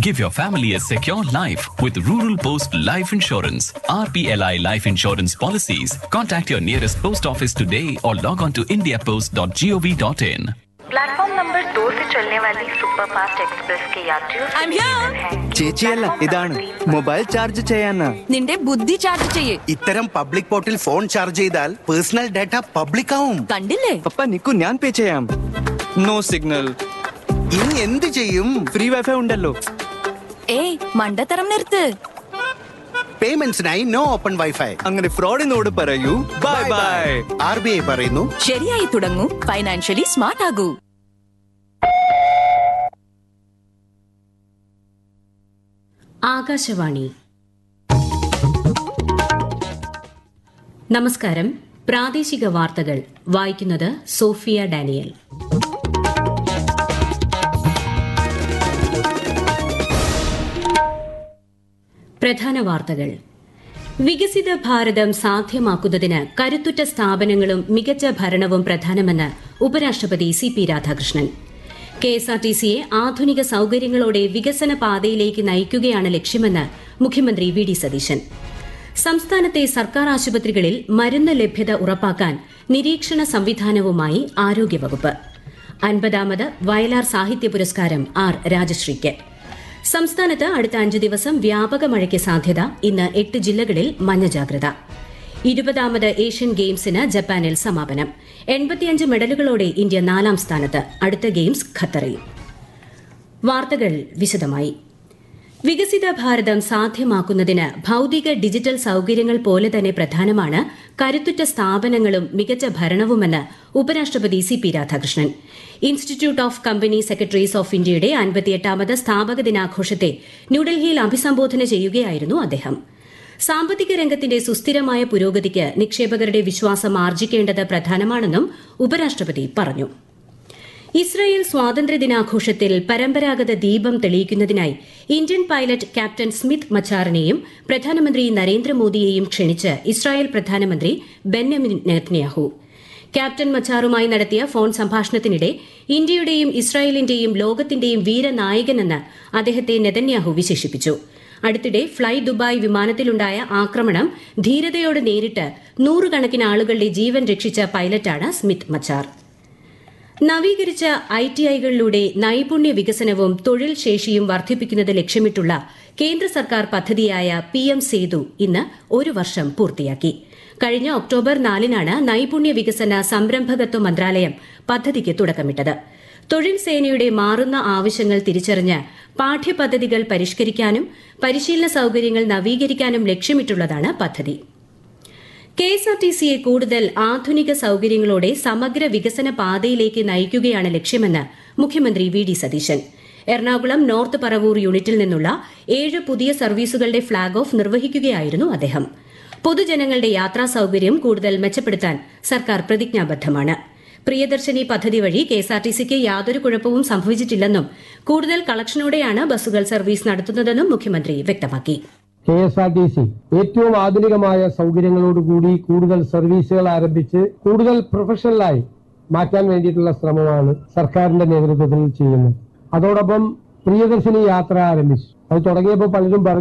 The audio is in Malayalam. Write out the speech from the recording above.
Give your family a secure life with Rural Post Life Insurance. RPLI Life Insurance policies. Contact your nearest post office today or log on to indiapost.gov.in. Platform number दो से चलने वाली सुपरफास्ट एक्सप्रेस के यात्रियों से I'm here. निवेदन है कि ചേച്ചിയല്ല प्लेटफॉर्म ഇതാണ് नंबर तीन पर മൊബൈൽ ചാർജ് ചെയ്യാനാ നിന്റെ ബുദ്ധി ചാർജ് ചെയ്യേ ഇത്തരം പബ്ലിക് പോർട്ടിൽ ഫോൺ ചാർജ് ചെയ്താൽ പേഴ്സണൽ ഡാറ്റ പബ്ലിക് ആവും കണ്ടില്ലേ പപ്പ നിക്കു ഞാൻ പേ ചെയ്യാം നോ സിഗ്നൽ ഇനി എന്ത് ചെയ്യും ഫ്രീ വൈഫൈ ഉണ്ടല്ലോ ഏയ് മണ്ടത്തരം നിർത്ത് പേയ്മെന്റ്സിനായി നോ ഓപ്പൺ വൈഫൈ അങ്ങനെ ഫ്രോഡിനോട് പറയൂ bye bye R B I പറയുന്നു ശരിയായി തുടങ്ങൂ ഫൈനാൻഷ്യലി സ്മാർട്ട് ആകൂ ആകാശവാണി നമസ്കാരം പ്രാദേശിക വാർത്തകൾ വായിക്കുന്നത് സോഫിയ ഡാനിയൽ പ്രധാന വാർത്തകൾ വികസിത ഭാരതം സാധ്യമാക്കുന്നതിന് കരുത്തുറ്റ സ്ഥാപനങ്ങളും മികച്ച ഭരണവും പ്രധാനമെന്ന് ഉപരാഷ്ട്രപതി സി പി രാധാകൃഷ്ണൻ കെഎസ്ആർടിസിയെ ആധുനിക സൌകര്യങ്ങളോടെ വികസന പാതയിലേക്ക് നയിക്കുകയാണ് ലക്ഷ്യമെന്ന് മുഖ്യമന്ത്രി വി ഡി സതീശൻ സംസ്ഥാനത്തെ സർക്കാർ ആശുപത്രികളിൽ മരുന്ന് ലഭ്യത ഉറപ്പാക്കാൻ നിരീക്ഷണ സംവിധാനവുമായി ആരോഗ്യവകുപ്പ് അൻപതാമത് വയലാർ സാഹിത്യ പുരസ്കാരം ആർ രാജശ്രീക്ക് സംസ്ഥാനത്ത് അടുത്ത അഞ്ച് ദിവസം വ്യാപക മഴയ്ക്ക് സാധ്യത ഇന്ന് എട്ട് ജില്ലകളിൽ മഞ്ഞ ജാഗ്രത ഇരുപതാമത് ഏഷ്യൻ ഗെയിംസിന് ജപ്പാനിൽ സമാപനം എൺപത്തിയഞ്ച് മെഡലുകളോടെ ഇന്ത്യ നാലാം സ്ഥാനത്ത് അടുത്ത ഗെയിംസ് ഖത്തറിൽ വാർത്തകൾ വിശദമായി വികസിത ഭാരതം സാധ്യമാക്കുന്നതിന് ഭൌതിക ഡിജിറ്റൽ സൌകര്യങ്ങൾ പോലെ തന്നെ പ്രധാനമാണ് കരുത്തുറ്റ സ്ഥാപനങ്ങളും മികച്ച ഭരണവുമെന്ന് ഉപരാഷ്ട്രപതി C P Radhakrishnan institute of company secretaries of ഇന്ത്യയുടെ അൻപത്തിയെട്ടാമത് സ്ഥാപക ദിനാഘോഷത്തെ ന്യൂഡൽഹിയിൽ അഭിസംബോധന ചെയ്യുകയായിരുന്നു അദ്ദേഹം സാമ്പത്തിക രംഗത്തിന്റെ സുസ്ഥിരമായ പുരോഗതിക്ക് നിക്ഷേപകരുടെ വിശ്വാസം ആർജിക്കേണ്ടത് പ്രധാനമാണെന്നും ഉപരാഷ്ട്രപതി പറഞ്ഞു ഇസ്രായേൽ സ്വാതന്ത്ര്യദിനാഘോഷത്തിൽ പരമ്പരാഗത ദീപം തെളിയിക്കുന്നതിനായി ഇന്ത്യൻ പൈലറ്റ് ക്യാപ്റ്റൻ സ്മിത്ത് മച്ചാറിനെയും പ്രധാനമന്ത്രി നരേന്ദ്രമോദിയെയും ക്ഷണിച്ച് ഇസ്രായേൽ പ്രധാനമന്ത്രി ബെന്യമിൻ നെത്ന്യാഹു ക്യാപ്റ്റൻ മച്ചാറുമായി നടത്തിയ ഫോൺ സംഭാഷണത്തിനിടെ ഇന്ത്യയുടെയും ഇസ്രായേലിന്റെയും ലോകത്തിന്റെയും വീരനായകനെന്ന് അദ്ദേഹത്തെ നെതന്യാഹു വിശേഷിപ്പിച്ചു അടുത്തിടെ ഫ്ളൈ ദുബായ് വിമാനത്തിലുണ്ടായ ആക്രമണം ധീരതയോടെ നേരിട്ട് നൂറുകണക്കിന് ആളുകളുടെ ജീവൻ രക്ഷിച്ച പൈലറ്റാണ് സ്മിത്ത് മച്ചാർ നവീകരിച്ച ഐ ടി ഐകളിലൂടെ നൈപുണ്യ വികസനവും തൊഴിൽ ശേഷിയും വർദ്ധിപ്പിക്കുന്നത് ലക്ഷ്യമിട്ടുള്ള കേന്ദ്ര സർക്കാർ പദ്ധതിയായ പി എം സേതു ഇന്ന് ഒരു വർഷം പൂർത്തിയാക്കി കഴിഞ്ഞ ഒക്ടോബർ നാലിനാണ് നൈപുണ്യ വികസന സംരംഭകത്വ മന്ത്രാലയം പദ്ധതിക്ക് തുടക്കമിട്ടത് തൊഴിൽ സേനയുടെ മാറുന്ന ആവശ്യങ്ങൾ തിരിച്ചറിഞ്ഞ് പാഠ്യപദ്ധതികൾ പരിഷ്കരിക്കാനും പരിശീലന സൌകര്യങ്ങൾ നവീകരിക്കാനും ലക്ഷ്യമിട്ടുള്ളതാണ് പദ്ധതി കെഎസ്ആർടിസിയെ കൂടുതൽ ആധുനിക സൌകര്യങ്ങളോടെ സമഗ്ര വികസന പാതയിലേക്ക് നയിക്കുകയാണ് ലക്ഷ്യമെന്ന് മുഖ്യമന്ത്രി V D Satheesan Ernakulam north Paravur യൂണിറ്റിൽ നിന്നുള്ള ഏഴ് പുതിയ സർവീസുകളുടെ ഫ്ളാഗ് ഓഫ് നിർവഹിക്കുകയായിരുന്നു അദ്ദേഹം പൊതുജനങ്ങളുടെ യാത്രാ സൌകര്യം കൂടുതൽ മെച്ചപ്പെടുത്താൻ സർക്കാർ പ്രതിജ്ഞാബദ്ധമാണ് പ്രിയദർശിനി പദ്ധതി വഴി കെഎസ്ആർടിസിക്ക് യാതൊരു കുഴപ്പവും സംഭവിച്ചിട്ടില്ലെന്നും കൂടുതൽ കളക്ഷനോടെയാണ് ബസ്സുകൾ സർവീസ് നടത്തുന്നതെന്നും മുഖ്യമന്ത്രി വ്യക്തമാക്കി K S R T C ഏറ്റവും ആധുനികമായ സൗകര്യങ്ങളോടുകൂടി കൂടുതൽ സർവീസുകൾ ആരംഭിച്ച് കൂടുതൽ പ്രൊഫഷണലായി മാറ്റാൻ വേണ്ടിയിട്ടുള്ള ശ്രമമാണ് സർക്കാരിന്റെ നേതൃത്വത്തിൽ ചെയ്യുന്നത് അതോടൊപ്പം പ്രിയദർശിനി യാത്ര ആരംഭിച്ചു അത് തുടങ്ങിയപ്പോൾ പലരും പറഞ്ഞു